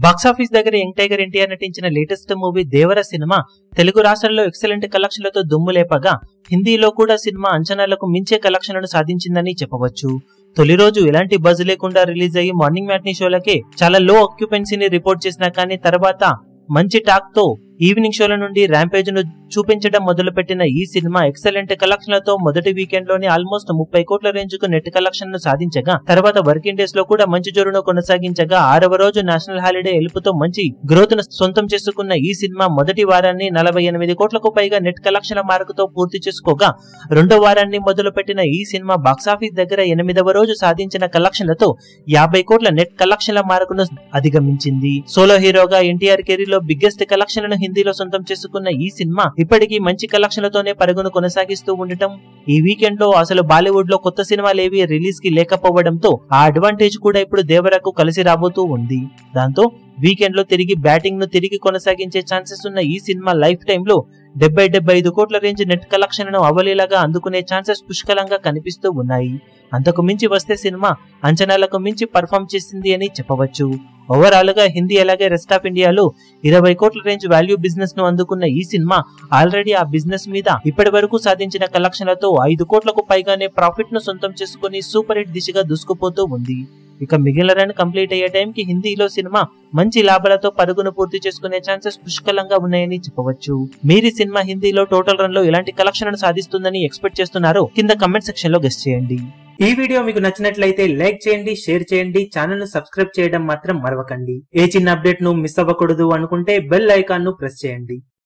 box office దగ్గర young tiger NTR నటించిన latest movie Devara సినిమా తెలుగు రాష్ట్రాల్లో ఎక్సలెంట్ కలెక్షన్లతో దుమ్ము లేపగా హిందీలో కూడా సినిమా అంచనాలకు మించే కలెక్షన్లను సాధించిందని చెప్పవచ్చు తొలి రోజు ఎలాంటి బజ్ లేకుండా రిలీజ్ అయ్యి మార్నింగ్ మ్యాట్నీ షోలకే చాలా లో ఆక్యుపెన్సీని రిపోర్ట్ చేసినా కానీ తర్వాత మంచి టాక్ తో ఈవినింగ్ షోల నుండి ర్యాంపేజ్ ను చూపించడం మొదలుపెట్టిన ఈ సినిమా ఎక్సలెంట్ కలెక్షన్లతో మొదటి వీకెండ్ లోనే ఆల్మోస్ట్ ముప్పై కోట్ల రేంజ్ కు నెట్ కలెక్షన్ ను సాధించగా తర్వాత వర్కింగ్ డేస్ లో కూడా మంచి జోరును కొనసాగించగా ఆరవ రోజు నేషనల్ హాలిడే ఎలుపుతో మంచి గ్రోత్ ను సొంతం చేసుకున్న ఈ సినిమా మొదటి వారాన్ని నలభై ఎనిమిది కోట్లకు పైగా నెట్ కలెక్షన్ల మార్కుతో పూర్తి చేసుకోగా రెండో వారాన్ని మొదలుపెట్టిన ఈ సినిమా బాక్సాఫీస్ దగ్గర ఎనిమిదవ రోజు సాధించిన కలెక్షన్లతో యాభై కోట్ల నెట్ కలెక్షన్ల మార్కును అధిగమించింది సోలో హీరోగా ఎన్టీఆర్ కెరీర్ లో బిగ్గెస్ట్ కలెక్షన్లను హిందీలో సొంతం చేసుకున్న ఈ సినిమా ఇప్పటికీ మంచి కలెక్షన్లతోనే పరుగును కొనసాగిస్తూ ఉండటం ఈ వీకెండ్ లో అసలు బాలీవుడ్ లో కొత్త సినిమాలు ఏవి రిలీజ్ కి లేకపోవడంతో ఆ అడ్వాంటేజ్ కూడా ఇప్పుడు దేవరకు కలిసి రాబోతూ ఉంది దాంతో వీకెండ్ లో తిరిగి బ్యాటింగ్ ను తిరిగి కొనసాగించే ఛాన్సెస్ ఉన్న ఈ సినిమా లైఫ్ టైమ్ లో డెబ్బై డెబ్బై ఐదు కోట్ల రేంజ్ నెట్ కలెక్షన్ ను అవలీలాగా అందుకునే ఛాన్సెస్ పుష్కలంగా కనిపిస్తూ ఉన్నాయి అంతకు మించి వస్తే సినిమా అంచనాలకు మించి పర్ఫామ్ చేసింది అని చెప్పవచ్చు ఓవరాల్ గా హిందీ అలాగే రెస్ట్ ఆఫ్ ఇండియాలో ఇరవై కోట్ల రేంజ్ వాల్యూ బిజినెస్ ను అందుకున్న ఈ సినిమా ఆల్రెడీ ఆ బిజినెస్ మీద ఇప్పటి వరకు సాధించిన కలెక్షన్లతో ఐదు కోట్లకు పైగానే ప్రాఫిట్ ను సొంతం చేసుకుని సూపర్ హిట్ దిశగా దూసుకుపోతూ ఉంది ఇక మిగిలిన రన్ కంప్లీట్ అయ్యే టైంకి హిందీలో సినిమా మంచి లాభాలతో పరుగును పూర్తి చేసుకునే ఛాన్సెస్ పుష్కలంగా ఉన్నాయని చెప్పవచ్చు మీరు ఈ సినిమా హిందీలో టోటల్ రన్ లో ఎలాంటి కలెక్షన్ సాధిస్తుందని ఎక్స్పెక్ట్ చేస్తున్నారో కింద కమెంట్ సెక్షన్ లో గెస్ట్ చేయండి ఈ వీడియో మీకు నచ్చినట్లయితే లైక్ చేయండి షేర్ చేయండి ఛానల్ ను సబ్స్క్రైబ్ చేయడం మాత్రం మరవకండి ఏ చిన్న అప్డేట్ ను మిస్ అవ్వకూడదు అనుకుంటే బెల్ ఐకాన్ ను ప్రెస్ చేయండి